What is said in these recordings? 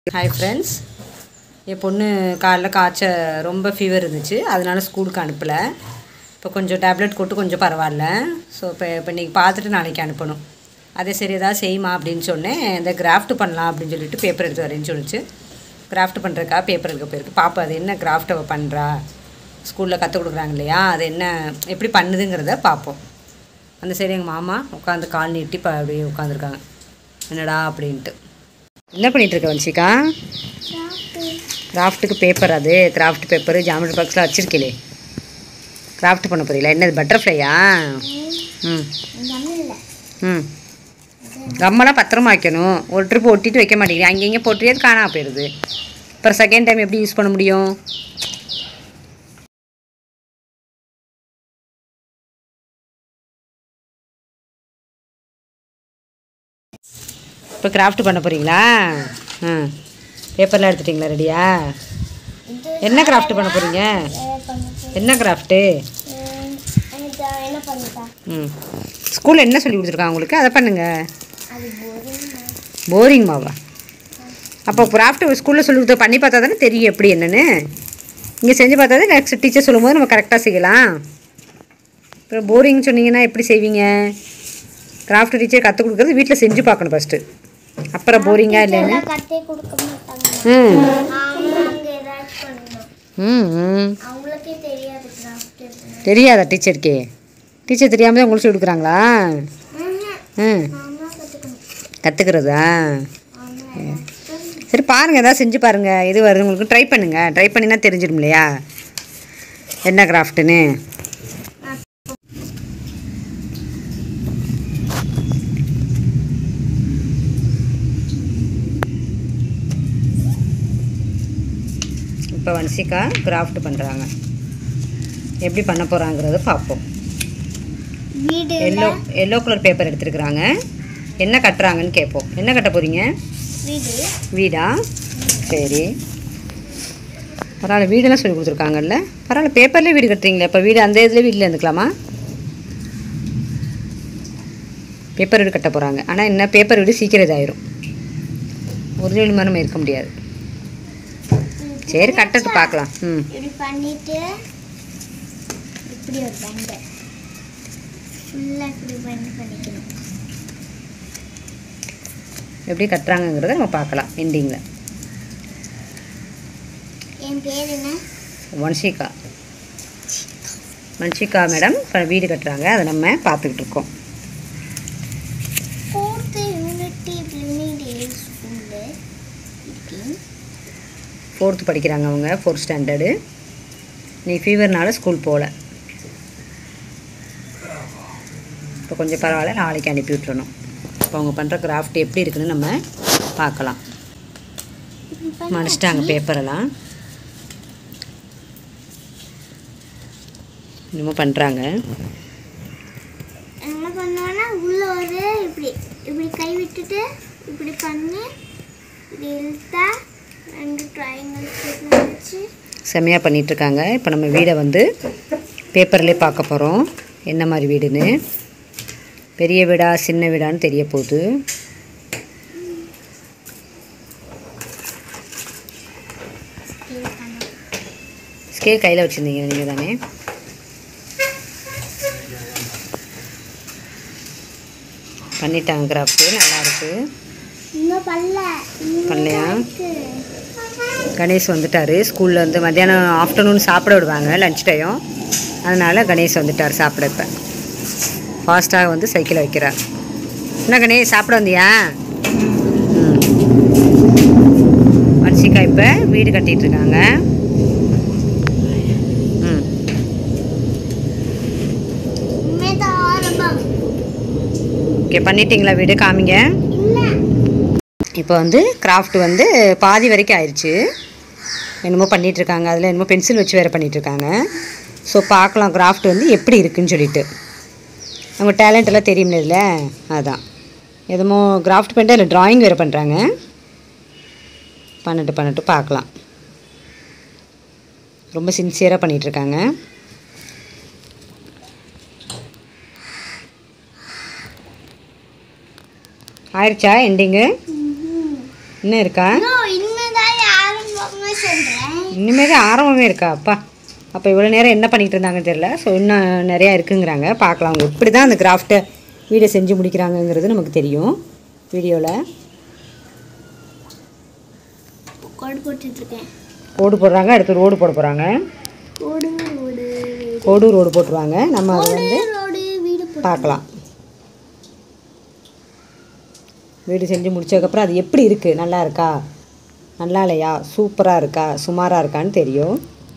Hi friends என் பொண்ணு காலைல காய்ச்ச ரொம்ப ஃபீவர் இருந்துச்சு அதனால ஸ்கூலுக்கு அனுப்பலை இப்போ கொஞ்சம் டேப்லெட் கொட்டு கொஞ்சம் பரவாயில்ல ஸோ இப்போ இப்போ இன்றைக்கி பார்த்துட்டு நாளைக்கு அனுப்பணும் அதே சரி ஏதாவது செய்யுமா அப்படின்னு சொன்னேன் இந்த கிராஃப்ட் பண்ணலாம் அப்படின்னு சொல்லிட்டு பேப்பர் எடுத்து வரேன்னு சொல்லிச்சு கிராஃப்ட் பண்ணுறதுக்காக பேப்பர் எடுக்க போயிருக்கு பாப்பா அது என்ன கிராஃப்ட் அவள் பண்ணுறா ஸ்கூலில் கற்றுக் கொடுக்குறாங்க இல்லையா அது என்ன எப்படி பண்ணுதுங்கிறத பார்ப்போம் அந்த சரி எங்கள் மாமா உட்காந்து கால் நீட்டி இப்போ அப்படியே உட்காந்துருக்காங்க என்னடா அப்படின்ட்டு என்ன பண்ணிட்டு இருக்க வன்சிகா கிராஃப்ட்டுக்கு பேப்பர் அது கிராஃப்ட் பேப்பர் ஜாமெட்ரி பாக்ஸ்லாம் வச்சிருக்கீங்களே கிராஃப்ட் பண்ண போறீங்களா என்னது பட்டர்ஃப்ளையா ம் ம் கம்மெல்லாம் பத்திரமா வைக்கணும் ஒரு ட்ரிப் ஒட்டிட்டு வைக்க மாட்டேங்குது அங்கே இங்கே போட்டுறியே அது காணாம போயிடுது அப்புறம் செகண்ட் டைம் எப்படி யூஸ் பண்ண முடியும் இப்போ கிராஃப்ட் பண்ண போகிறீங்களா ம் பேப்பர்லாம் எடுத்துட்டிங்களா ரெடியா என்ன கிராஃப்ட் பண்ண போகிறீங்க என்ன கிராஃப்ட்டு என்ன பண்ணிட்டா ம் ஸ்கூலில் என்ன சொல்லி கொடுத்துருக்காங்க உங்களுக்கு அதை பண்ணுங்க அது போதும் போரிங் மாவா அப்போ கிராஃப்ட் ஸ்கூலில் சொல்லி கொடுத்த பண்ணி பார்த்தா தானே தெரியும் எப்படி என்னன்னு இங்கே செஞ்சு பார்த்தா தான் நெக்ஸ்ட் டீச்சர் சொல்லும்போது நம்ம கரெக்டாக செய்யலாம் அப்புறம் போரிங் சொன்னீங்கன்னா எப்படி செய்வீங்க கிராஃப்ட் டீச்சர் கற்றுக் கொடுக்குறது வீட்டில் செஞ்சு பார்க்கணும் ஃபஸ்ட்டு அப்புறம் போரிங்கா இல்லைன்னு கத்தே கொடுக்க மாட்டாங்க ம் அவங்க அங்கே ஏதாச்சும் பண்ணணும் ம் ம் அவங்களுக்கே தெரியாது கிராஃப்ட் தெரியாதா டீச்சருக்கே டீச்சர் தெரியாமல் தான் உங்களுக்கு சொல்லி கொடுக்குறாங்களா ம் நான் தான் கற்றுக்கணும் கற்றுக்கிறதா ஆமாம் சரி பாருங்கள் ஏதாவது செஞ்சு பாருங்கள் எது வருது உங்களுக்கு ட்ரை பண்ணுங்கள் ட்ரை பண்ணினா தெரிஞ்சிடும் இல்லையா என்ன கிராஃப்ட்டுன்னு இப்போ வன்சிகா கிராஃப்ட் பண்ணுறாங்க எப்படி பண்ண போகிறாங்கிறத பார்ப்போம் வீடு எல்லோ எல்லோ கலர் பேப்பர் எடுத்துருக்குறாங்க என்ன கட்டுறாங்கன்னு கேட்போம் என்ன கட்ட போகிறீங்க வீடு வீடா சரி பரவாயில்ல வீடெல்லாம் சொல்லி கொடுத்துருக்காங்கல்ல பரவாயில்ல பேப்பர்லேயே வீடு கட்டுறீங்களே இப்போ வீடு அந்த இதில் வீட்டில் இருந்துக்கலாமா பேப்பர் வீடு கட்ட போகிறாங்க ஆனால் என்ன பேப்பர் வீடு சீக்கிரம் இதாயிரும் ஒரிஜினல் மாதிரி நம்ம இருக்க முடியாது சரி கட்டட்டு பார்க்கலாம் ம் இப்படி பண்ணிட்டு இப்படி ஒரு பண்டை ஃபுல்லாக இப்படி பண்ணி பண்ணிக்கணும் எப்படி கட்டுறாங்கங்கிறத நம்ம பார்க்கலாம் எண்டிங்கில் என் பேர் என்ன வன்ஷிகா வன்ஷிகா மேடம் இப்போ வீடு கட்டுறாங்க அதை நம்ம பார்த்துக்கிட்டு இருக்கோம் ஃபோர்த்து யூனிட்டி யூனிடே ஸ்கூலு இருக்கேன் ஃபோர்த்து படிக்கிறாங்க அவங்க ஃபோர்த் ஸ்டாண்டர்டு நீ ஃபீவர்னால ஸ்கூல் போகல இப்போ கொஞ்சம் பரவாயில்ல நாளைக்கு அனுப்பி விட்டுறணும் இப்போ அவங்க பண்ணுற கிராஃப்ட் எப்படி இருக்குன்னு நம்ம பார்க்கலாம் மடிச்சிட்டாங்க பேப்பரெல்லாம் இன்னமும் பண்ணுறாங்க என்ன பண்ணுவேன்னா உள்ள ஒரு இப்படி இப்படி கை விட்டுட்டு இப்படி பண்ணி இப்படி இழுத்தா ரெண்டு ட்ரையாங்கிள் வச்சு செம்மையாக பண்ணிகிட்ருக்காங்க இப்போ நம்ம வீடை வந்து பேப்பர்லேயே பார்க்க போகிறோம் என்ன மாதிரி வீடுன்னு பெரிய வீடா சின்ன வீடான்னு தெரிய போகுது இது பண்ணணும் ஸ்கேல் கையில் வச்சுருந்தீங்க நீங்கள் தானே பண்ணிட்டாங்க கிராஃப்ட்டு நல்லாயிருக்கு இன்னும் பண்ணல இன்னும் பண்ணலையா? இருக்கு. கணேஷ் வந்துட்டார் ஸ்கூலில் வந்து மத்தியானம் ஆஃப்டர்நூன் சாப்பிட விடுவாங்க லஞ்ச் டைம் அதனால் கணேஷ் வந்துட்டார் சாப்பிட இப்போ ஃபாஸ்ட்டாக வந்து சைக்கிளை வைக்கிறார் என்ன கணேஷ் சாப்பிட வந்தியா ம் வன்சிகா இப்போ வீடு கட்டிட்டு இருக்காங்க ம் இனிமேதான் ஆரம்பம் ஓகே பண்ணிட்டீங்களா வீடு காமிங்க இல்ல இப்போ வந்து கிராஃப்ட் வந்து பாதி வரைக்கும் ஆயிடுச்சு என்னமோ பண்ணிட்டு இருக்காங்க அதில் என்னமோ பென்சில் வச்சு வேறு பண்ணிட்டு இருக்காங்க ஸோ பார்க்கலாம் கிராஃப்ட் வந்து எப்படி இருக்குன்னு சொல்லிட்டு அவங்க டேலண்ட் எல்லாம் தெரியும்ல இதில் அதான் எதுமோ கிராஃப்ட் பண்ணிட்டு அதில் ட்ராயிங் வேறு பண்ணுறாங்க பண்ணிட்டு பண்ணிட்டு பார்க்கலாம் ரொம்ப சின்சியராக பண்ணிகிட்ருக்காங்க ஆயிடுச்சா எண்டிங்கு இன்னும் இருக்கா இன்னும் இன்னும் இன்னுமே தான் ஆரம்பமே இருக்கா அப்பா அப்போ இவ்வளோ நேரம் என்ன பண்ணிகிட்டு இருந்தாங்கன்னு தெரியல ஸோ இன்னும் நிறையா இருக்குங்கிறாங்க பார்க்கலாம் அவங்க எப்படி தான் அந்த கிராஃப்ட்டை வீடை செஞ்சு முடிக்கிறாங்கங்கிறது நமக்கு தெரியும் வீடியோவில் கோடு போட்டுட்டு இருக்கேன் ஓடு போடுறாங்க அடுத்து ரோடு போட போகிறாங்க ஓடு ஓடு ஓடு ரோடு போட்டுருவாங்க நம்ம அதை வந்து ரோடு வீடு போட்டு பார்க்கலாம் வீடு செஞ்சு முடிச்சதுக்கப்புறம் அது எப்படி இருக்குது நல்லா இருக்கா நல்லா இல்லையா சூப்பராக இருக்கா சுமாராக இருக்கான்னு தெரியும்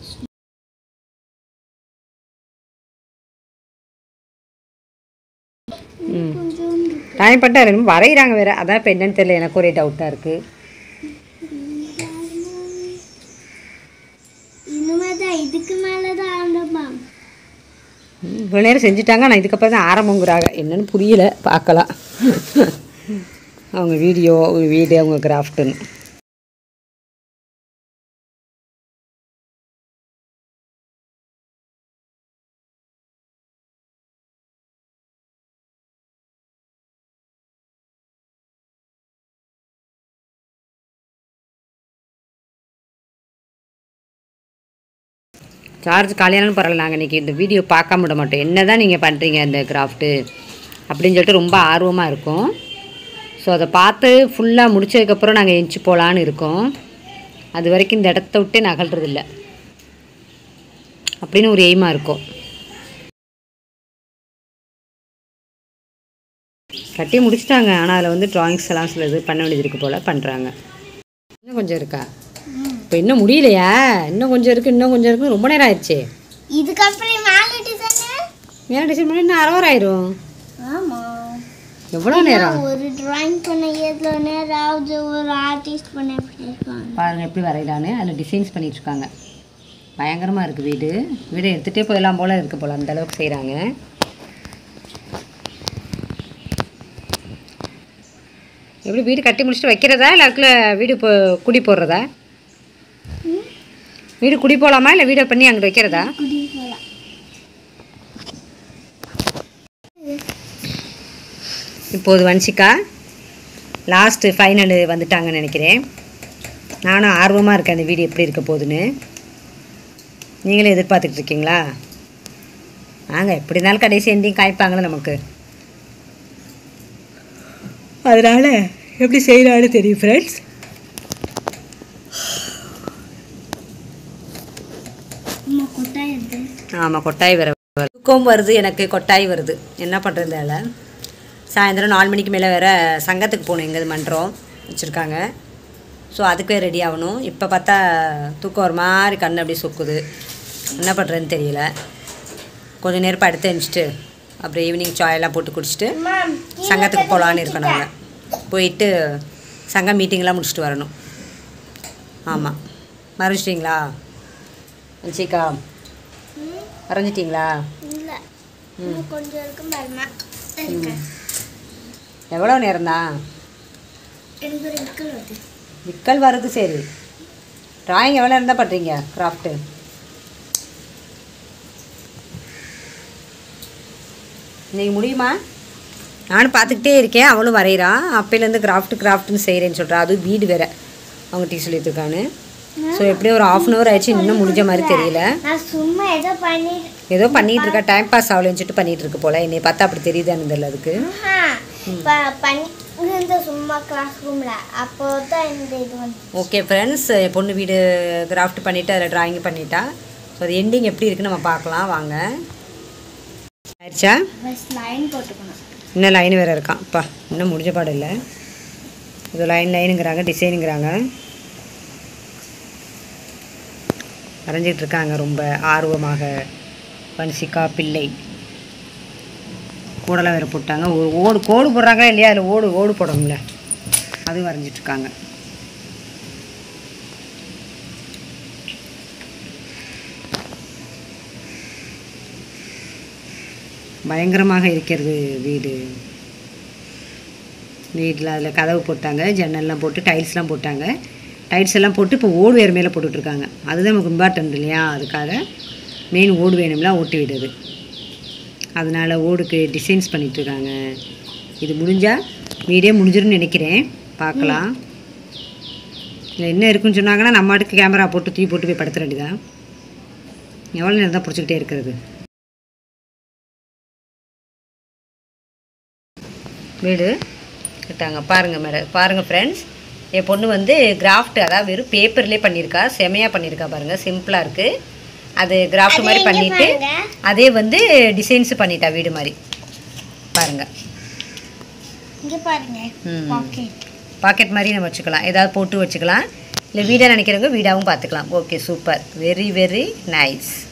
ம் கொஞ்சம் டைம் பண்ணிட்டு ரெண்டு வரைகிறாங்க வேறு அதான் இப்போ என்னன்னு தெரியல எனக்கு ஒரே டவுட்டாக இருக்குது இனிமே தான் இதுக்கு மேலே தான் ஆரம்பம் இவ்வளோ நேரம் செஞ்சுட்டாங்க ஆனால் இதுக்கப்புறம் தான் ஆரம்பங்கிறாங்க என்னன்னு புரியல பார்க்கலாம் அவங்க வீடியோ வீடு அவங்க கிராஃப்ட்டுன்னு சார்ஜ் காலியானாலும் பரவாயில்ல நாங்கள் இன்றைக்கி இந்த வீடியோ பார்க்காம விட மாட்டோம் என்ன தான் நீங்கள் பண்ணுறீங்க இந்த கிராஃப்ட்டு அப்படின்னு சொல்லிட்டு ரொம்ப ஆர்வமாக இருக்கும் ஸோ அதை பார்த்து ஃபுல்லாக முடிச்சதுக்கப்புறம் நாங்கள் எஞ்சி போகலான்னு இருக்கோம் அது வரைக்கும் இந்த இடத்த விட்டே நகல்றதில்ல அப்படின்னு ஒரு எய்மாக இருக்கும் கட்டி முடிச்சிட்டாங்க ஆனால் அதில் வந்து ட்ராயிங்ஸ் எல்லாம் சில இது பண்ண வேண்டியது இருக்கு போல் பண்ணுறாங்க இன்னும் கொஞ்சம் இருக்கா இப்போ இன்னும் முடியலையா இன்னும் கொஞ்சம் இருக்குது இன்னும் கொஞ்சம் இருக்குது ரொம்ப நேரம் ஆயிடுச்சு இதுக்கப்புறம் மேலே டிசைனு மேலே டிசைன் பண்ணி இன்னும் அரை hour ஆயிரும் ஆமாம் எவ்வளோ நேரம் ஒரு டிராயிங் பண்ண எவ்வளோ நேரம் ஆகுது ஒரு ஆர்டிஸ்ட் பண்ண எப்படி இருக்காங்க பாருங்கள் எப்படி வரையிலான்னு அதில் டிசைன்ஸ் பண்ணிகிட்ருக்காங்க பயங்கரமாக இருக்குது வீடு வீடை எடுத்துகிட்டே போயிடலாம் போல் இருக்கு போல் அந்த அளவுக்கு செய்கிறாங்க எப்படி வீடு கட்டி முடிச்சுட்டு வைக்கிறதா இல்லை அதுக்குள்ள வீடு இப்போ குடி போடுறதா வீடு குடி போகலாமா இல்லை வீடை பண்ணி அங்கிட்டு வைக்கிறதா குடி போகலாம் இப்போது வன்சிக்கா லாஸ்ட்டு ஃபைனலு வந்துட்டாங்கன்னு நினைக்கிறேன் நானும் ஆர்வமாக இருக்கேன் அந்த வீடு எப்படி இருக்க போகுதுன்னு நீங்களும் எதிர்பார்த்துட்டு இருக்கீங்களா நாங்கள் எப்படி இருந்தாலும் கடைசி எண்டையும் காய்ப்பாங்களே நமக்கு அதனால் எப்படி செய்கிறான்னு தெரியும் ஃப்ரெண்ட்ஸ் அம்மா கொட்டாய் எடுத்து ஆமாம் கொட்டாய் வர தூக்கம் வருது எனக்கு கொட்டாய் வருது என்ன பண்ணுறதால சாயந்தரம் நாலு மணிக்கு மேலே வேற சங்கத்துக்கு போகணும் எங்கள் மன்றம் வச்சுருக்காங்க ஸோ அதுக்கே ரெடி ஆகணும் இப்போ பார்த்தா தூக்கம் ஒரு மாதிரி கண் அப்படியே சொக்குது என்ன பண்ணுறதுன்னு தெரியல கொஞ்ச நேரம் படுத்து எழுந்துச்சிட்டு அப்புறம் ஈவினிங் சாயெல்லாம் போட்டு குடிச்சிட்டு சங்கத்துக்கு போகலான்னு இருக்கோம் நாங்கள் போயிட்டு சங்க மீட்டிங்லாம் முடிச்சுட்டு வரணும் ஆமாம் மறைச்சிட்டிங்களா வச்சிக்கா வரைஞ்சிட்டிங்களா இல்லை இன்னும் கொஞ்சம் இருக்கும் பாருமா இருக்கு எவ்வளோ நேரம்தான் எனக்கு ஒரு விக்கல் வருது விக்கல் வருது சரி ட்ராயிங் எவ்வளோ நேரம் தான் பண்ணுறீங்க கிராஃப்ட்டு இன்னைக்கு முடியுமா நானும் பார்த்துக்கிட்டே இருக்கேன் அவளும் வரைகிறான் அப்போலேருந்து கிராஃப்ட் கிராஃப்ட்னு செய்கிறேன்னு சொல்கிறா அதுவும் வீடு வேற அவங்க டீ சொல்லியிருக்கான்னு ஸோ எப்படியும் ஒரு ஆஃப் அன் ஹவர் ஆயிடுச்சு இன்னும் முடிஞ்ச மாதிரி தெரியல நான் சும்மா ஏதோ பண்ணி ஏதோ பண்ணிகிட்டு இருக்கா டைம் பாஸ் ஆகலன்னு சொல்லிட்டு பண்ணிகிட்டு இருக்கு போல் என்னை பார்த்தா அப்படி தெரியுதான்னு தெரியல அதுக்கு ப- பண்ணி இந்த சும்மா கிளாஸ் ரூமில் அப்போ தான் இந்த இது வந்து ஓகே ஃப்ரெண்ட்ஸ் என் பொண்ணு வீடு கிராஃப்ட் பண்ணிவிட்டு அதில் டிராயிங் பண்ணிட்டா ஸோ அது எண்டிங் எப்படி இருக்குன்னு நம்ம பார்க்கலாம் வாங்க ஆயிடுச்சா ஃபஸ்ட் லைன் போட்டுக்கணும் இன்னும் லைன் வேறு இருக்கான் அப்பா இன்னும் முடிஞ்ச பாடம் இல்லை இது லைன் லைனுங்கிறாங்க டிசைனுங்கிறாங்க வரைஞ்சிட்டு இருக்காங்க ரொம்ப ஆர்வமாக வன்சிகா பிள்ளை கூடலாம் வேறு போட்டாங்க ஒரு ஓடு கோடு போடுறாங்களா இல்லையா அதில் ஓடு ஓடு போடணும்ல அதுவும் வரைஞ்சிட்டு இருக்காங்க பயங்கரமாக இருக்கிறது வீடு வீட்டில் அதில் கதவு போட்டாங்க ஜன்னல்லாம் போட்டு டைல்ஸ்லாம் போட்டாங்க டைல்ஸ் எல்லாம் போட்டு இப்போ ஓடு வேறு மேலே போட்டுட்ருக்காங்க அதுதான் நமக்கு இம்பார்ட்டன்ட் இல்லையா அதுக்காக மெயின் ஓடு வேணும்லாம் ஓட்டி விடுது அதனால் ஓடுக்கு டிசைன்ஸ் பண்ணிகிட்ருக்காங்க இது முடிஞ்சால் வீடே முடிஞ்சிரும்னு நினைக்கிறேன் பார்க்கலாம் இல்லை என்ன இருக்குன்னு சொன்னாங்கன்னா நம்ம அடுக்கு கேமரா போட்டு தூக்கி போட்டு போய் படுத்துற வேண்டியதான் எவ்வளோ நேரம் தான் பிடிச்சிக்கிட்டே இருக்கிறது வீடு கிட்டாங்க பாருங்கள் மேடம் பாருங்கள் ஃப்ரெண்ட்ஸ் என் பொண்ணு வந்து கிராஃப்ட் அதாவது வெறும் பேப்பர்லேயே பண்ணியிருக்கா செமையாக பண்ணியிருக்கா பாருங்கள் சிம்பிளாக இருக்குது அது கிராஃப்ட் மாதிரி பண்ணிட்டு அதே வந்து டிசைன்ஸ் பண்ணிட்டா வீடு மாதிரி பாருங்கள் இங்க பாருங்க ம். பாக்கெட் பாக்கெட் மாதிரி நம்ம வச்சுக்கலாம் ஏதாவது போட்டு வச்சுக்கலாம் இல்லை வீடாக நினைக்கிறவங்க வீடாகவும் பார்த்துக்கலாம் okay super very very nice